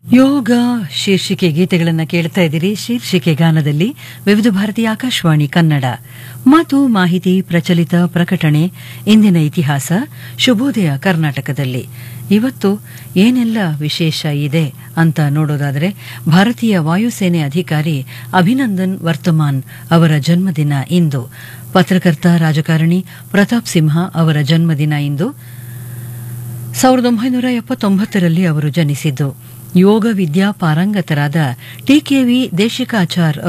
ಯೋಗ ಶೀರ್ಷಿಕೆ ಗೀತೆಗಳನ್ನು ಕೇಳ್ತಾ ಇದ್ದೀರಿ ಶೀರ್ಷಿಕೆ ಗಾನದಲ್ಲಿ ವಿವಿಧ ಭಾರತಿ ಆಕಾಶವಾಣಿ ಕನ್ನಡ ಮಾತು ಮಾಹಿತಿ ಪ್ರಚಲಿತ ಪ್ರಕಟಣೆ ಇಂದಿನ ಇತಿಹಾಸ ಶುಭೋದಯ ಕರ್ನಾಟಕದಲ್ಲಿ ಇವತ್ತು ಏನೆಲ್ಲ ವಿಶೇಷ ಇದೆ ಅಂತ ನೋಡೋದಾದರೆ ಭಾರತೀಯ ವಾಯುಸೇನೆ ಅಧಿಕಾರಿ ಅಭಿನಂದನ್ ವರ್ತಮಾನ್ ಅವರ ಜನ್ಮದಿನ ಇಂದು ಪತ್ರಕರ್ತ ರಾಜಕಾರಣಿ ಪ್ರತಾಪ್ ಸಿಂಹ ಅವರ ಜನ್ಮದಿನ ಇಂದು ಸಾವಿರದ ಒಂಬೈನೂರ ಎಪ್ಪತ್ತೊಂಬತ್ತರಲ್ಲಿ ಅವರು ಜನಿಸಿದ್ದು ಯೋಗ ವಿದ್ಯಾ ಪಾರಂಗತರಾದ ಟಿಕೆವಿ ದೇಶಿಕಾಚಾರ್